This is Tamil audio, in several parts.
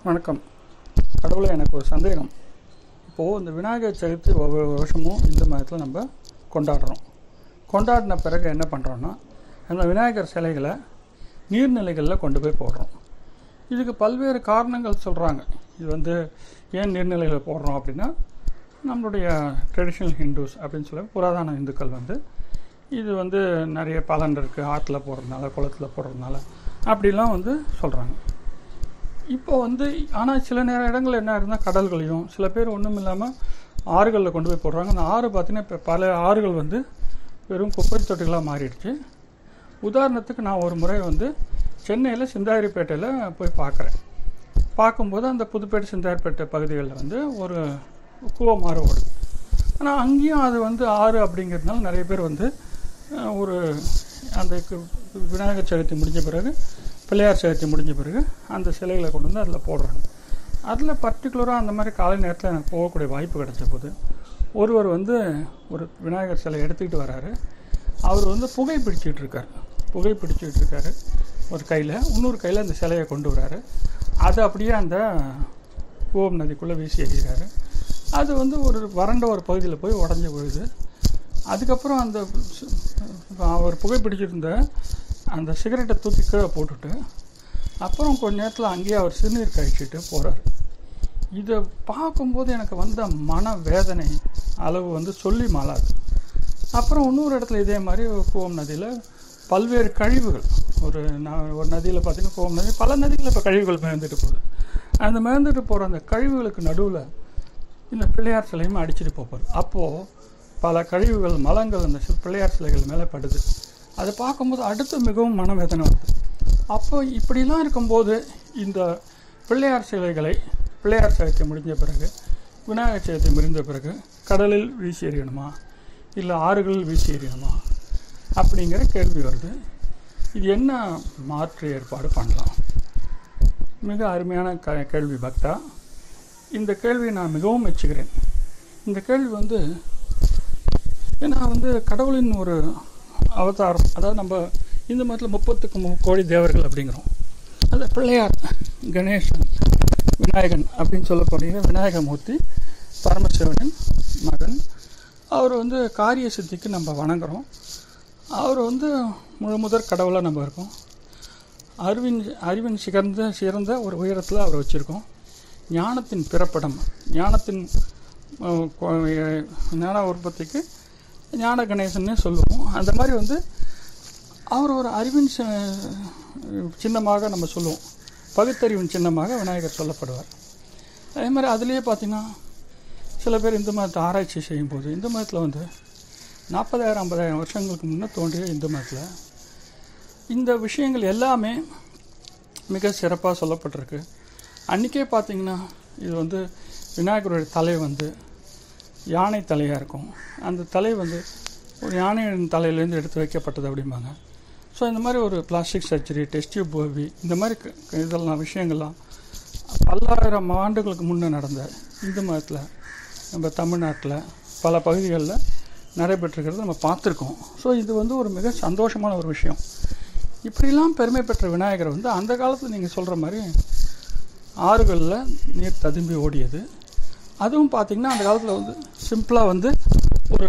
வணக்கம் கடவுளே எனக்கு ஒரு சந்தேகம் இப்போது இந்த விநாயகர் சதுர்த்தி ஒவ்வொரு வருஷமும் இந்து மதத்தில் நம்ம கொண்டாடுறோம் கொண்டாடின பிறகு என்ன பண்ணுறோன்னா அந்த விநாயகர் சிலைகளை நீர்நிலைகளில் கொண்டு போய் போடுறோம் இதுக்கு பல்வேறு காரணங்கள் சொல்கிறாங்க இது வந்து ஏன் நீர்நிலைகளில் போடுறோம் அப்படின்னா நம்மளுடைய ட்ரெடிஷ்னல் ஹிந்துஸ் அப்படின்னு சொல்லி புராதன இந்துக்கள் வந்து இது வந்து நிறைய பலன் இருக்குது ஆற்றுல போடுறதுனால குளத்தில் போடுறதுனால அப்படிலாம் வந்து சொல்கிறாங்க இப்போ வந்து ஆனால் சில நேர இடங்கள் என்ன இருந்தால் கடல்களையும் சில பேர் ஒன்றும் இல்லாமல் ஆறுகளில் கொண்டு போய் போடுறாங்க அந்த ஆறு பார்த்திங்கன்னா இப்போ பல ஆறுகள் வந்து வெறும் குப்பை தொட்டிகளாக மாறிடுச்சு உதாரணத்துக்கு நான் ஒரு முறை வந்து சென்னையில் சிந்தாரிப்பேட்டையில் போய் பார்க்குறேன் பார்க்கும்போது அந்த புதுப்பேட்டை சிந்தாரிப்பேட்டை பகுதிகளில் வந்து ஒரு கூவமாறு ஓடுது ஆனால் அங்கேயும் அது வந்து ஆறு அப்படிங்கிறதுனால நிறைய பேர் வந்து அஹ், ஒரு அந்த கு- விநாயகர் சதுர்த்தி முடிஞ்ச பிறகு பிள்ளையார் சதுர்த்தி முடிஞ்ச பிறகு அந்த சிலைகளை கொண்டு வந்து அதில் போடுறாங்க அதில் பர்டிகுலராக அந்த மாதிரி காலை நேரத்தில் எனக்கு போகக்கூடிய வாய்ப்பு கிடைச்ச போது ஒருவர் வந்து ஒரு விநாயகர் சிலை எடுத்துக்கிட்டு வராரு அவர் வந்து புகை பிடிச்சிட்டு இருக்காரு புகை பிடிச்சிட்டு இருக்காரு ஒரு கையில் இன்னொரு கையில் அந்த சிலையை கொண்டு வராரு அது அப்படியே அந்த கூவம் நதிக்குள்ளே வீசி எறிகிறாரு அது வந்து ஒரு வறண்ட ஒரு பகுதியில் போய் உடஞ்சி விழுது அதுக்கப்புறம் அந்த சி- அவர் புகைப்பிடிச்சிருந்த அந்த சிகரெட்டை தூக்கி கீழே போட்டுட்டு அப்புறம் கொஞ்ச நேரத்தில் அங்கேயே அவர் சிறுநீர் கழிச்சிட்டு போகிறார் இதை பார்க்கும்போது எனக்கு வந்த மன வேதனை அளவு வந்து சொல்லி மாளாது அப்புறம் இன்னொரு இடத்துல இதே மாதிரி கூவம் நதியில் பல்வேறு கழிவுகள் ஒரு நான் ஒரு நதியில் பார்த்தீங்கன்னா கூவம் நதி பல நதிகளில் இப்போ கழிவுகள் மிதந்துட்டு போகுது அந்த மிதந்துட்டு போகிற அந்த கழிவுகளுக்கு நடுவில் இந்த பிள்ளையார் சிலையும் அடிச்சிட்டு போப்பார் அப்போது பல கழிவுகள் மலங்கள் அந்த சி- பிள்ளையார் சிலைகள் மேலே படுது அதை பார்க்கும்போது அடுத்து மிகவும் மனவேதனை வருது அப்போ இப்படிலாம் இருக்கும்போது இந்த பிள்ளையார் சிலைகளை பிள்ளையார் சதுர்த்தி முடிஞ்ச பிறகு விநாயகர் சதுர்த்தி முடிந்த பிறகு கடலில் வீசி எறியணுமா இல்லை ஆறுகளில் வீசி எறியணுமா அப்படிங்கிற கேள்வி வருது இது என்ன மாற்று ஏற்பாடு பண்ணலாம் மிக அருமையான க கேள்வி பக்தா இந்த கேள்வியை நான் மிகவும் மெச்சுகிறேன் இந்த கேள்வி வந்து ஏன்னா வந்து கடவுளின் ஒரு அவதாரம் அதாவது நம்ம இந்து மதத்தில் முப்பத்துக்கு மு கோடி தேவர்கள் அப்படிங்கிறோம் அது பிள்ளையார் கணேசன் விநாயகன் அப்படின்னு சொல்லக்கூடிய விநாயகமூர்த்தி பரமசிவனின் மகன் அவர் வந்து காரிய சித்திக்கு நம்ம வணங்குறோம் அவர் வந்து முழு முதற் கடவுளாக நம்ம இருக்கோம் அறிவின் அறிவின் சிறந்த சிறந்த ஒரு உயரத்தில் அவரை வச்சுருக்கோம் ஞானத்தின் பிறப்பிடம் ஞானத்தின் அஹ், கொ- அஹ், ஞான உற்பத்திக்கு ஞான கணேசன்னே சொல்லுவோம் அந்த மாதிரி வந்து அவர் ஒரு அறிவின் சி- சின்னமாக நம்ம சொல்லுவோம் பகுத்தறிவின் சின்னமாக விநாயகர் சொல்லப்படுவார் அதே மாதிரி அதுலேயே பார்த்தீங்கன்னா சில பேர் இந்து மதத்தை ஆராய்ச்சி செய்யும்போது இந்து மதத்தில் வந்து நாற்பதாயிரம் ஐம்பதாயிரம் வருஷங்களுக்கு முன்னே தோன்றிய இந்து மதத்தில் இந்த விஷயங்கள் எல்லாமே மிக சிறப்பாக சொல்லப்பட்டிருக்கு அன்றைக்கே பார்த்தீங்கன்னா இது வந்து விநாயகருடைய தலை வந்து யானை தலையாக இருக்கும் அந்த தலை வந்து ஒரு யானையின் தலையிலேருந்து எடுத்து வைக்கப்பட்டது அப்படிம்பாங்க ஸோ இந்த மாதிரி ஒரு பிளாஸ்டிக் சர்ஜரி டெஸ்ட் டியூப் போவி இந்த மாதிரி க- க- இதெல்லாம் விஷயங்கள்லாம் பல்லாயிரம் ஆண்டுகளுக்கு முன்னே நடந்த இந்து மதத்தில் நம்ம தமிழ்நாட்டில் பல பகுதிகளில் நடைபெற்றிருக்கிறது நம்ம பார்த்துருக்கோம் ஸோ இது வந்து ஒரு மிக சந்தோஷமான ஒரு விஷயம் இப்படிலாம் பெருமை பெற்ற விநாயகர் வந்து அந்த காலத்தில் நீங்கள் சொல்கிற மாதிரி ஆறுகளில் நீர் ததும்பி ஓடியது அதுவும் பார்த்திங்கன்னா அந்த காலத்தில் வந்து சிம்பிளாக வந்து ஒரு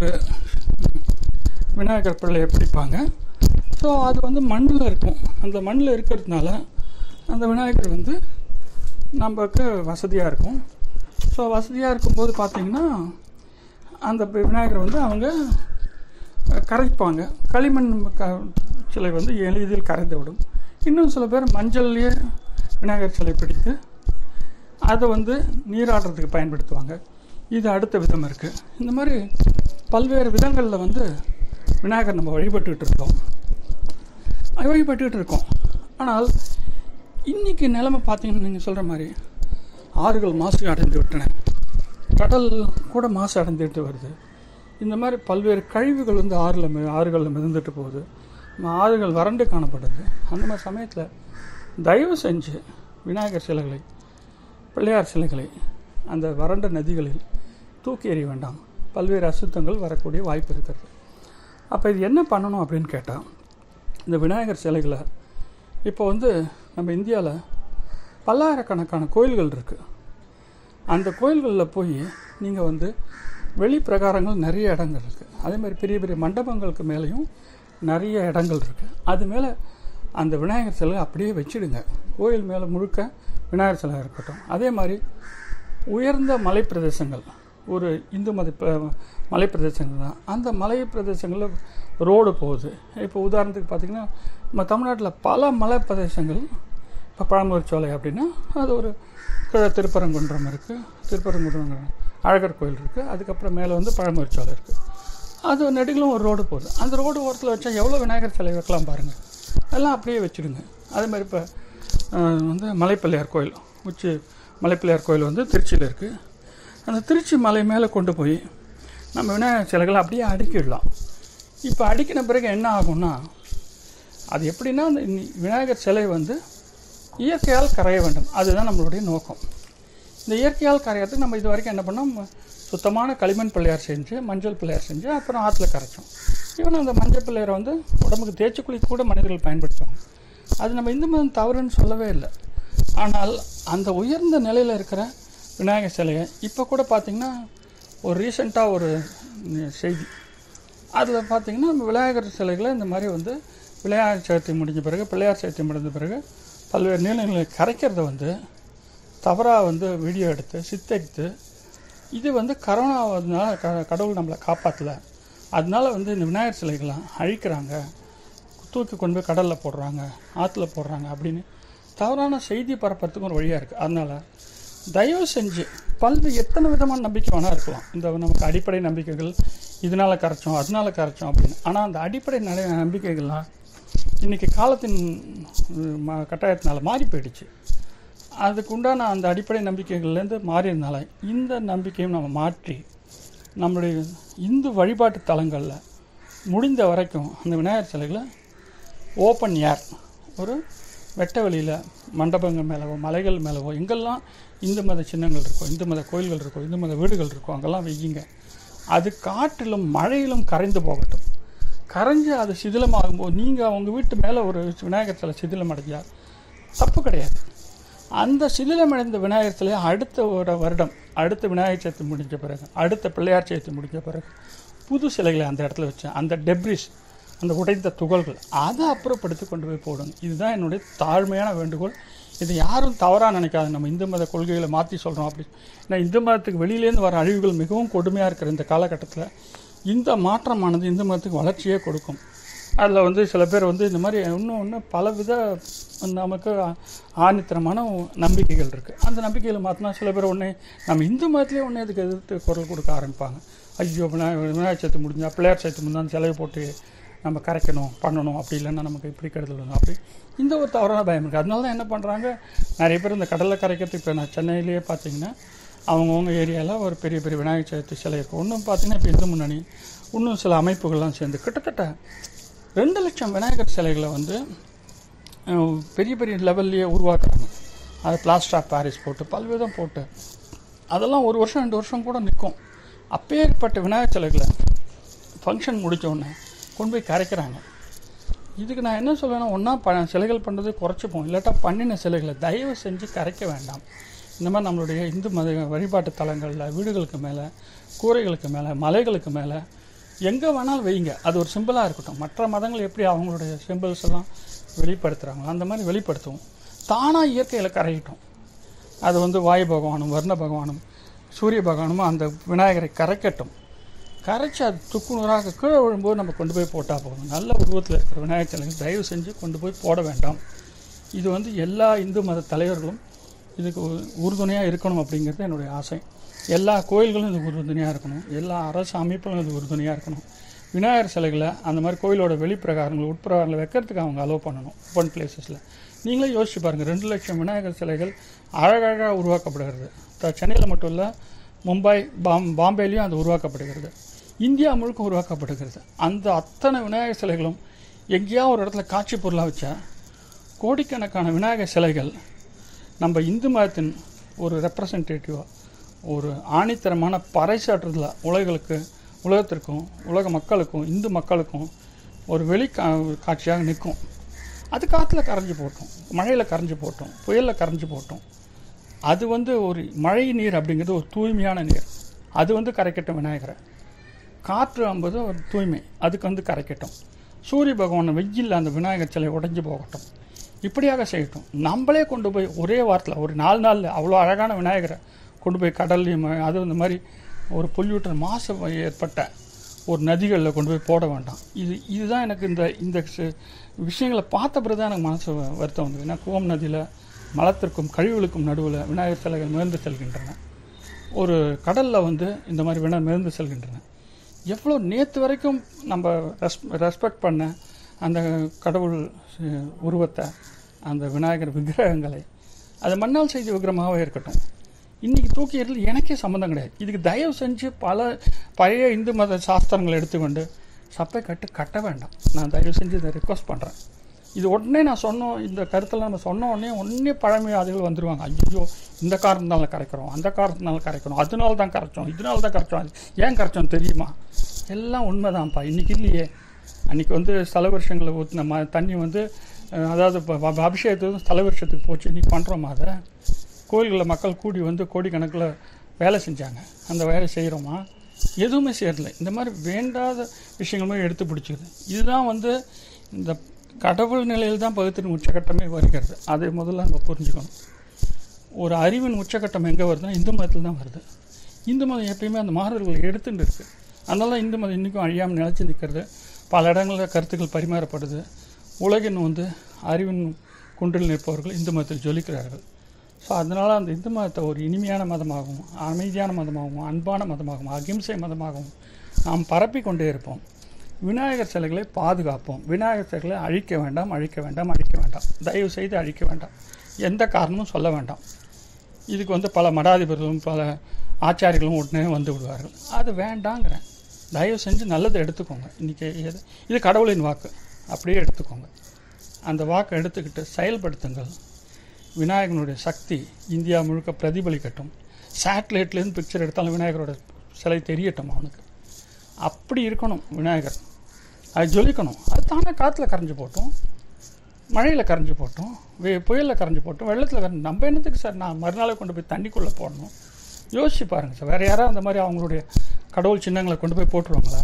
விநாயகர் பிள்ளையை பிடிப்பாங்க ஸோ அது வந்து மண்ணில் இருக்கும் அந்த மண்ணில் இருக்கிறதுனால அந்த விநாயகர் வந்து நமக்கு வசதியாக இருக்கும் ஸோ வசதியாக இருக்கும்போது பார்த்திங்கன்னா அந்த விநாயகர் வந்து அவங்க கரைப்பாங்க களிமண் க சிலை வந்து எளிதில் கரைந்து விடும் இன்னும் சில பேர் மஞ்சள்லேயே விநாயகர் சிலை பிடித்து அதை வந்து நீராடுறதுக்கு பயன்படுத்துவாங்க இது அடுத்த விதம் இருக்குது இந்த மாதிரி பல்வேறு விதங்களில் வந்து விநாயகர் நம்ம வழிபட்டுக்கிட்டு இருக்கோம் வழிபட்டுக்கிட்டு இருக்கோம் ஆனால் இன்னைக்கு நிலைமை பார்த்தீங்கன்னா நீங்கள் சொல்கிற மாதிரி ஆறுகள் மாசு அடைந்து விட்டன கடல் கூட மாசு அடைந்துட்டு வருது இந்த மாதிரி பல்வேறு கழிவுகள் வந்து ஆறில் மி ஆறுகளில் மிதந்துட்டு போகுது நம்ம ஆறுகள் வறண்டு காணப்படுது அந்த மாதிரி சமயத்தில் தயவு செஞ்சு விநாயகர் சிலைகளை பிள்ளையார் சிலைகளை அந்த வறண்ட நதிகளில் தூக்கி எறிய வேண்டாம் பல்வேறு அசுத்தங்கள் வரக்கூடிய வாய்ப்பு இருக்கிறது அப்போ இது என்ன பண்ணணும் அப்படின்னு கேட்டால் இந்த விநாயகர் சிலைகளை இப்போ வந்து நம்ம இந்தியாவில் பல்லாயிரக்கணக்கான கோயில்கள் இருக்குது அந்த கோயில்களில் போய் நீங்கள் வந்து வெளி பிரகாரங்கள் நிறைய இடங்கள் இருக்குது அதே மாதிரி பெரிய பெரிய மண்டபங்களுக்கு மேலேயும் நிறைய இடங்கள் இருக்குது அது மேலே அந்த விநாயகர் சிலை அப்படியே வச்சிடுங்க கோயில் மேலே முழுக்க விநாயகர் சிலை இருக்கட்டும் அதே மாதிரி உயர்ந்த மலை பிரதேசங்கள் ஒரு இந்து மத ப- மலை பிரதேசங்கள் தான் அந்த மலை பிரதேசங்களில் ரோடு போகுது இப்போ உதாரணத்துக்கு பார்த்திங்கன்னா நம்ம தமிழ்நாட்டில் பல மலை பிரதேசங்கள் இப்போ பழமுதிர் சோலை அப்படின்னா அது ஒரு கீழே திருப்பரங்குன்றம் இருக்குது திருப்பரங்குன்றம் அழகர் கோயில் இருக்குது அதுக்கப்புறம் மேலே வந்து பழமுதிர் சோலை இருக்குது அது நெடுகிலும் ஒரு ரோடு போகுது அந்த ரோடு ஓரத்தில் வச்சா எவ்வளோ விநாயகர் சிலை வைக்கலாம் பாருங்கள் எல்லாம் அப்படியே வச்சுடுங்க அதே மாதிரி இப்போ அஹ், வந்து மலைப்பிள்ளையார் கோயில் உச்சி மலைப்பிள்ளையார் கோயில் வந்து திருச்சியில் இருக்குது அந்த திருச்சி மலை மேலே கொண்டு போய் நம்ம விநாயகர் சிலைகளை அப்படியே அடுக்கிடலாம் இப்போ அடுக்கின பிறகு என்ன ஆகும்னா அது எப்படின்னா அந்த நி- விநாயகர் சிலை வந்து இயற்கையால் கரைய வேண்டும் அதுதான் நம்மளுடைய நோக்கம் இந்த இயற்கையால் கரையறதுக்கு நம்ம இது வரைக்கும் என்ன பண்ணோம் சுத்தமான களிமண் பிள்ளையார் செஞ்சு மஞ்சள் பிள்ளையார் செஞ்சு அப்புறம் ஆற்றுல கரைச்சோம் ஈவன் அந்த மஞ்சள் பிள்ளையாரை வந்து உடம்புக்கு தேய்ச்சி குளிக்க கூட மனிதர்கள் பயன்படுத்துவாங்க அது நம்ம இந்து மதம் தவறுன்னு சொல்லவே இல்லை ஆனால் அந்த உயர்ந்த நிலையில் இருக்கிற விநாயகர் சிலையை இப்போ கூட பார்த்திங்கன்னா ஒரு ரீசெண்டாக ஒரு ம், செய்தி அதில் பார்த்தீங்கன்னா நம்ம விநாயகர் சிலைகளை இந்த மாதிரி வந்து விநாயகர் சதுர்த்தி முடிஞ்ச பிறகு பிள்ளையார் சதுர்த்தி முடிஞ்ச பிறகு பல்வேறு நீளங்களை கரைக்கிறத வந்து தவறாக வந்து வீடியோ எடுத்து சித்தரித்து இது வந்து கரோனாவதுனால க கடவுள் நம்மளை காப்பாற்றல அதனால வந்து இந்த விநாயகர் சிலைகள்லாம் அழிக்கிறாங்க தூக்கி கொண்டு போய் கடலில் போடுறாங்க ஆற்றுல போடுறாங்க அப்படின்னு தவறான செய்தி பரப்புறதுக்கு ஒரு வழியாக இருக்குது அதனால் தயவு செஞ்சு பல்வேறு எத்தனை விதமான நம்பிக்கை வேணால் இருக்கலாம் இந்த நமக்கு அடிப்படை நம்பிக்கைகள் இதனால் கரைச்சோம் அதனால கரைச்சோம் அப்படின்னு ஆனால் அந்த அடிப்படை நிறைய நம்பிக்கைகள்லாம் இன்றைக்கி காலத்தின் உம், ம- கட்டாயத்தினால மாறி போயிடுச்சு அதுக்கு உண்டான அந்த அடிப்படை நம்பிக்கைகள்லேருந்து மாறியதுனால இந்த நம்பிக்கையும் நம்ம மாற்றி நம்மளுடைய இந்து வழிபாட்டு தலங்களில் முடிந்த வரைக்கும் அந்த விநாயகர் சிலைகளை ஓப்பன் ஏர் ஒரு வெட்ட வெளியில் மண்டபங்கள் மேலவோ மலைகள் மேலவோ எங்கெல்லாம் இந்து மத சின்னங்கள் இருக்கோ இந்து மத கோயில்கள் இருக்கோ இந்து மத வீடுகள் இருக்கோ அங்கெல்லாம் வையுங்க அது காற்றிலும் மழையிலும் கரைந்து போகட்டும் கரைஞ்சு அது சிதிலமாகும்போது நீங்கள் அவங்க வீட்டு மேலே ஒரு விநாயகர் சிலை சிதிலம் அடைஞ்சா தப்பு கிடையாது அந்த சிதிலமடைந்த விநாயகர் சிலையை அடுத்த ஒரு வருடம் அடுத்த விநாயகர் சதுர்த்தி முடிஞ்ச பிறகு அடுத்த பிள்ளையார் சதுர்த்தி முடிஞ்ச பிறகு புது சிலைகளை அந்த இடத்துல வச்சேன் அந்த டெப்ரிஸ் அந்த உடைந்த துகள்கள் அதை அப்புறப்படுத்தி கொண்டு போய் போடுங்க இதுதான் என்னுடைய தாழ்மையான வேண்டுகோள் இது யாரும் தவறாக நினைக்காது நம்ம இந்து மத கொள்கைகளை மாற்றி சொல்கிறோம் அப்படி ஏன்னா இந்து மதத்துக்கு வெளியிலேருந்து வர அழிவுகள் மிகவும் கொடுமையாக இருக்கிற இந்த காலகட்டத்தில் இந்த மாற்றமானது இந்து மதத்துக்கு வளர்ச்சியே கொடுக்கும் அதில் வந்து சில பேர் வந்து இந்த மாதிரி இன்னும் இன்னும் பலவித நமக்கு ஆணித்தரமான நம்பிக்கைகள் இருக்குது அந்த நம்பிக்கைகளை மாற்றினா சில பேர் உடனே நம்ம இந்து மதத்திலே உடனே அதுக்கு எதிர்த்து குரல் கொடுக்க ஆரம்பிப்பாங்க ஐயோ விநாயகர் விநாயகர் சதுர்த்தி முடிஞ்சா பிள்ளையார் சதுர்த்தி முடிஞ்சா சிலையை போட்டு நம்ம கரைக்கணும் பண்ணணும் அப்படி இல்லைன்னா நமக்கு இப்படி கெடுதல் வரும் அப்படி இந்த ஒரு தவறான பயம் இருக்குது அதனால தான் என்ன பண்ணுறாங்க நிறைய பேர் இந்த கடலில் கரைக்கிறதுக்கு இப்போ நான் சென்னையிலேயே பார்த்தீங்கன்னா அவங்கவுங்க ஏரியாவில் ஒரு பெரிய பெரிய விநாயகர் சதுர்த்தி சிலை இருக்கும் இன்னும் பார்த்தீங்கன்னா இப்போ இந்து முன்னணி இன்னும் சில அமைப்புகள்லாம் சேர்ந்து கிட்டத்தட்ட ரெண்டு லட்சம் விநாயகர் சிலைகளை வந்து அஹ், பெரிய பெரிய லெவல்லையே உருவாக்குறாங்க அது பிளாஸ்டர் ஆஃப் பாரிஸ் போட்டு பல்விதம் போட்டு அதெல்லாம் ஒரு வருஷம் ரெண்டு வருஷம் கூட நிற்கும் அப்பேற்பட்ட விநாயகர் சிலைகளை ஃபங்க்ஷன் முடிச்ச உடனே கொண்டு போய் கரைக்கிறாங்க இதுக்கு நான் என்ன சொல்வேன்னா ஒன்றா ப சிலைகள் பண்ணுறது குறைச்சிப்போம் இல்லாட்டா பண்ணின சிலைகளை தயவு செஞ்சு கரைக்க வேண்டாம் இந்த மாதிரி நம்மளுடைய இந்து மத வழிபாட்டு தலங்களில் வீடுகளுக்கு மேலே கூரைகளுக்கு மேலே மலைகளுக்கு மேலே எங்கே வேணாலும் வைங்க அது ஒரு சிம்பிளாக இருக்கட்டும் மற்ற மதங்கள் எப்படி அவங்களுடைய சிம்பிள்ஸ் எல்லாம் வெளிப்படுத்துகிறாங்களோ அந்த மாதிரி வெளிப்படுத்துவோம் தானாக இயற்கையில் கரையிட்டோம் அது வந்து வாயு பகவானும் வர்ண பகவானும் சூரிய பகவானும் அந்த விநாயகரை கரைக்கட்டும் கரைச்சி அது துக்குநூறாக கீழே விழும்போது நம்ம கொண்டு போய் போட்டால் போதும் நல்ல உருவத்தில் இருக்கிற விநாயகர் சிலைகள் தயவு செஞ்சு கொண்டு போய் போட வேண்டாம் இது வந்து எல்லா இந்து மத தலைவர்களும் இதுக்கு உறுதுணையாக இருக்கணும் அப்படிங்கிறது என்னுடைய ஆசை எல்லா கோயில்களும் இதுக்கு உறுதுணையாக இருக்கணும் எல்லா அரசு அமைப்புகளும் இது உறுதுணையாக இருக்கணும் விநாயகர் சிலைகளை அந்த மாதிரி கோயிலோட வெளிப்பிரகாரங்கள் உட்பிரகாரங்களை வைக்கிறதுக்கு அவங்க அலோவ் பண்ணணும் ஓப்பன் பிளேசஸில் நீங்களே யோசிச்சு பாருங்கள் ரெண்டு லட்சம் விநாயகர் சிலைகள் அழகழகாக உருவாக்கப்படுகிறது த- சென்னையில் மட்டும் இல்லை மும்பை பாம் பாம்பேலையும் அது உருவாக்கப்படுகிறது இந்தியா முழுக்க உருவாக்கப்படுகிறது அந்த அத்தனை விநாயகர் சிலைகளும் எங்கேயா ஒரு இடத்துல காட்சி பொருளாக வச்சா கோடிக்கணக்கான விநாயகர் சிலைகள் நம்ம இந்து மதத்தின் ஒரு ரெப்ரசன்டேட்டிவாக ஒரு ஆணித்தரமான பறைசாற்றுதல உலகளுக்கு உலகத்திற்கும் உலக மக்களுக்கும் இந்து மக்களுக்கும் ஒரு வெளி கா காட்சியாக நிற்கும் அது காற்றுல கரைஞ்சி போட்டோம் மழையில் கரைஞ்சி போட்டோம் புயலில் கரைஞ்சி போட்டோம் அது வந்து ஒரு மழை நீர் அப்படிங்கிறது ஒரு தூய்மையான நீர் அது வந்து கரைக்கட்டும் விநாயகரை காற்று என்பது ஒரு தூய்மை அதுக்கு வந்து கரைக்கட்டும் சூரிய பகவான் வெயில்ல அந்த விநாயகர் சிலை உடைஞ்சு போகட்டும் இப்படியாக செய்யட்டும் நம்மளே கொண்டு போய் ஒரே வாரத்தில் ஒரு நாலு நாளில் அவ்வளோ அழகான விநாயகரை கொண்டு போய் கடல்லையும் அது இந்த மாதிரி ஒரு பொல்யூட்டன் மாசு ஏற்பட்ட ஒரு நதிகளில் கொண்டு போய் போட வேண்டாம் இது இதுதான் எனக்கு இந்த இந்த சி- விஷயங்களை பார்த்த பிறகு தான் எனக்கு மனசு வ- வருத்தம் வந்தது ஏன்னா கூவம் நதியில் மலத்திற்கும் கழிவுகளுக்கும் நடுவில் விநாயகர் சிலைகள் மிதந்து செல்கின்றன ஒரு கடலில் வந்து இந்த மாதிரி வினா மிதந்து செல்கின்றன எவ்வளோ நேற்று வரைக்கும் நம்ம ரெஸ் ரெஸ்பெக்ட் பண்ண அந்த கடவுள் அஹ், உருவத்தை அந்த விநாயகர் விக்கிரகங்களை அது மண்ணால் செய்த விக்கிரகமாகவே இருக்கட்டும் இன்றைக்கி தூக்கி எறிதல் எனக்கே சம்மந்தம் கிடையாது இதுக்கு தயவு செஞ்சு பல பழைய இந்து மத சாஸ்திரங்களை எடுத்துக்கொண்டு சப்பை கட்டு கட்ட வேண்டாம் நான் தயவு செஞ்சு இதை ரிக்வஸ்ட் பண்ணுறேன் இது உடனே நான் சொன்னோம் இந்த கருத்தில் நம்ம சொன்ன உடனே உடனே பழமைவாதிகள் வந்துருவாங்க ஐயோ இந்த காரணத்தினால கரைக்கிறோம் அந்த காரணத்தினால கரைக்கிறோம் அதனால தான் கரைச்சோம் இதனால தான் கரைச்சோம் அது ஏன் கரைச்சோம் தெரியுமா எல்லாம் உண்மைதான்ப்பா இன்னைக்கு இல்லையே அன்றைக்கி வந்து ஸ்தல வருஷங்களில் ஊற்றின ம தண்ணி வந்து அஹ், அதாவது இப்போ அப- அபிஷேகத்துக்கு ஸ்தல வருஷத்துக்கு போச்சு இன்னைக்கு பண்ணுறோமா அதை கோயில்களில் மக்கள் கூடி வந்து கோடிக்கணக்கில் வேலை செஞ்சாங்க அந்த வேலை செய்கிறோமா எதுவுமே சேரல இந்த மாதிரி வேண்டாத விஷயங்களுமே எடுத்து பிடிச்சிது இதுதான் வந்து இந்த கடவுள் நிலையில் தான் பகுத்தின் உச்சக்கட்டமே வருகிறது அதை முதல்ல நம்ம புரிஞ்சுக்கணும் ஒரு அறிவின் உச்சக்கட்டம் எங்கே வருதுன்னா இந்து மதத்தில் தான் வருது இந்து மதம் எப்பயுமே அந்த மாறுதல்களை எடுத்துட்டு இருக்கு அதனால இந்து மதம் இன்றைக்கும் அழியாமல் நிலைச்சு நிற்கிறது பல இடங்களில் கருத்துக்கள் பரிமாறப்படுது உலகின் வந்து அறிவின் குன்றில் நிற்பவர்கள் இந்து மதத்தில் ஜொலிக்கிறார்கள் ஸோ அதனால் அந்த இந்து மதத்தை ஒரு இனிமையான மதமாகவும் அமைதியான மதமாகவும் அன்பான மதமாகவும் அகிம்சை மதமாகவும் நாம் பரப்பி கொண்டே இருப்போம் விநாயகர் சிலைகளை பாதுகாப்போம் விநாயகர் சிலைகளை அழிக்க வேண்டாம் அழிக்க வேண்டாம் அழிக்க வேண்டாம் தயவு செய்து அழிக்க வேண்டாம் எந்த காரணமும் சொல்ல வேண்டாம் இதுக்கு வந்து பல மடாதிபர்களும் பல ஆச்சாரிகளும் உடனே வந்து விடுவார்கள் அது வேண்டாங்கிறேன் தயவு செஞ்சு நல்லதை எடுத்துக்கோங்க இன்றைக்கி எது இது கடவுளின் வாக்கு அப்படியே எடுத்துக்கோங்க அந்த வாக்கை எடுத்துக்கிட்டு செயல்படுத்துங்கள் விநாயகனுடைய சக்தி இந்தியா முழுக்க பிரதிபலிக்கட்டும் சேட்டலைட்லேருந்து பிக்சர் எடுத்தாலும் விநாயகரோட சிலை தெரியட்டும் அவனுக்கு அப்படி இருக்கணும் விநாயகர் அது ஜொலிக்கணும் அது தானே காற்றுல கரைஞ்சு போட்டோம் மழையில் கரைஞ்சு போட்டோம் வெ புயலில் கரைஞ்சு போட்டோம் வெள்ளத்தில் கரைஞ்சு நம்ம என்னத்துக்கு சார் நான் மறுநாளே கொண்டு போய் தண்ணிக்குள்ளே போடணும் யோசிச்சு பாருங்கள் சார் வேறு யாராவது அந்த மாதிரி அவங்களுடைய கடவுள் சின்னங்களை கொண்டு போய் போட்டுருவாங்களா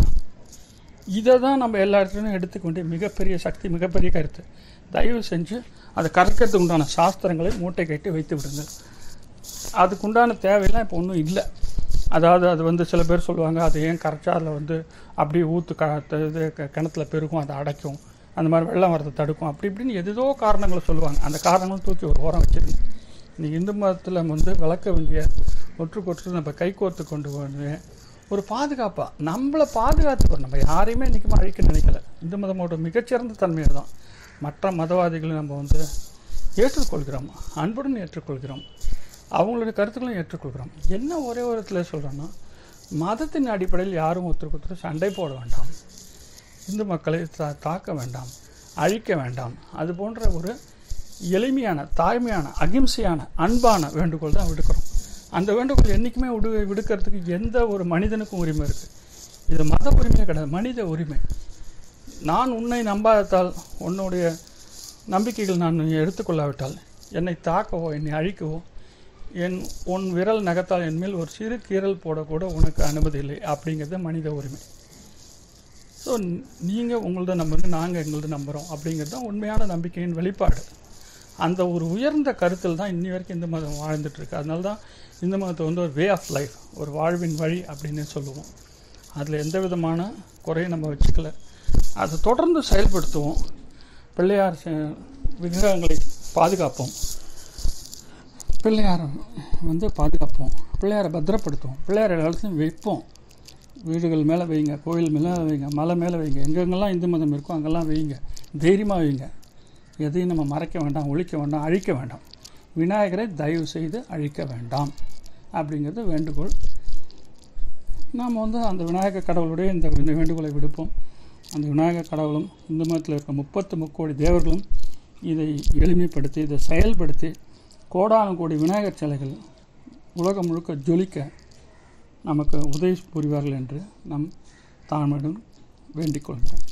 இதை தான் நம்ம எல்லா இடத்துலையும் எடுத்துக்க வேண்டிய மிகப்பெரிய சக்தி மிகப்பெரிய கருத்து தயவு செஞ்சு அதை கறக்கிறதுக்கு உண்டான சாஸ்திரங்களை மூட்டை கட்டி வைத்து விடுங்கள் அதுக்குண்டான தேவையெல்லாம் இப்போ ஒன்றும் இல்லை அதாவது அது வந்து சில பேர் சொல்லுவாங்க அது ஏன் கரைச்சா அதில் வந்து அப்படியே ஊற்று க த- இது க- கிணத்துல பெருகும் அதை அடைக்கும் அந்த மாதிரி வெள்ளம் வரதை தடுக்கும் அப்படி இப்படின்னு எதோ காரணங்களை சொல்லுவாங்க அந்த காரணங்களும் தூக்கி ஒரு ஓரம் வச்சிருங்க இன்னைக்கு இந்து மதத்தில் வந்து விளக்க வேண்டிய ஒற்றுக்கொற்று நம்ம கைகோர்த்து கொண்டு வந்து ஒரு பாதுகாப்பாக நம்மளை பாதுகாத்துக்கிறோம் நம்ம யாரையுமே இன்றைக்குமே அழிக்க நினைக்கல இந்து மதமோட மிகச்சிறந்த தன்மையை தான் மற்ற மதவாதிகளை நம்ம வந்து ஏற்றுக்கொள்கிறோம் அன்புடன் ஏற்றுக்கொள்கிறோம் அவங்களுடைய கருத்துக்களையும் ஏற்றுக்கொள்கிறோம் என்ன ஒரே ஒரு இடத்துல சொல்கிறேன்னா மதத்தின் அடிப்படையில் யாரும் ஒருத்தருக்கு ஒருத்தர் சண்டை போட வேண்டாம் இந்து மக்களை தா தாக்க வேண்டாம் அழிக்க வேண்டாம் அது போன்ற ஒரு எளிமையான தாய்மையான அகிம்சையான அன்பான வேண்டுகோள் தான் விடுக்கிறோம் அந்த வேண்டுகோள் என்றைக்குமே விடு விடுக்கிறதுக்கு எந்த ஒரு மனிதனுக்கும் உரிமை இருக்குது இது மத உரிமையே கிடையாது மனித உரிமை நான் உன்னை நம்பாததால் உன்னுடைய நம்பிக்கைகள் நான் எடுத்துக்கொள்ளாவிட்டால் என்னை தாக்கவோ என்னை அழிக்கவோ என் உன் விரல் நகத்தால் என் மேல் ஒரு சிறு கீறல் போடக்கூட உனக்கு அனுமதி இல்லை அப்படிங்கிறது மனித உரிமை ஸோ நீங்கள் உங்களது நம்புங்க நாங்கள் எங்களது நம்புகிறோம் அப்படிங்கிறது தான் உண்மையான நம்பிக்கையின் வெளிப்பாடு அந்த ஒரு உயர்ந்த கருத்தில் தான் இன்னி வரைக்கும் இந்த மதம் வாழ்ந்துட்டுருக்கு அதனால தான் இந்த மதத்தை வந்து ஒரு வே ஆஃப் லைஃப் ஒரு வாழ்வின் வழி அப்படின்னு சொல்லுவோம் அதில் எந்த விதமான குறையும் நம்ம வச்சுக்கல அதை தொடர்ந்து செயல்படுத்துவோம் பிள்ளையார் செ- விக்கிரகங்களை பாதுகாப்போம் பிள்ளையாரை வந்து பாதுகாப்போம் பிள்ளையாரை பத்திரப்படுத்துவோம் பிள்ளையார் எல்லா இடத்துலையும் வைப்போம் வீடுகள் மேலே வைங்க கோயில் மேலே வைங்க மலை மேலே வைங்க எங்கெங்கெல்லாம் இந்து மதம் இருக்கோ அங்கெல்லாம் வைங்க தைரியமாக வைங்க எதையும் நம்ம மறைக்க வேண்டாம் ஒழிக்க வேண்டாம் அழிக்க வேண்டாம் விநாயகரை தயவு செய்து அழிக்க வேண்டாம் அப்படிங்கிறது வேண்டுகோள் நாம் வந்து அந்த விநாயகர் கடவுளுடைய இந்த இந்த வேண்டுகோளை விடுப்போம் அந்த விநாயகர் கடவுளும் இந்து மதத்தில் இருக்க முப்பத்து முக்கோடி தேவர்களும் இதை எளிமைப்படுத்தி இதை செயல்படுத்தி கோடானு கோடி விநாயகர் சிலைகள் உலகம் முழுக்க ஜொலிக்க நமக்கு உதவி புரிவார்கள் என்று நம் தாழ்மையுடன் வேண்டிக் கொள்கிறோம்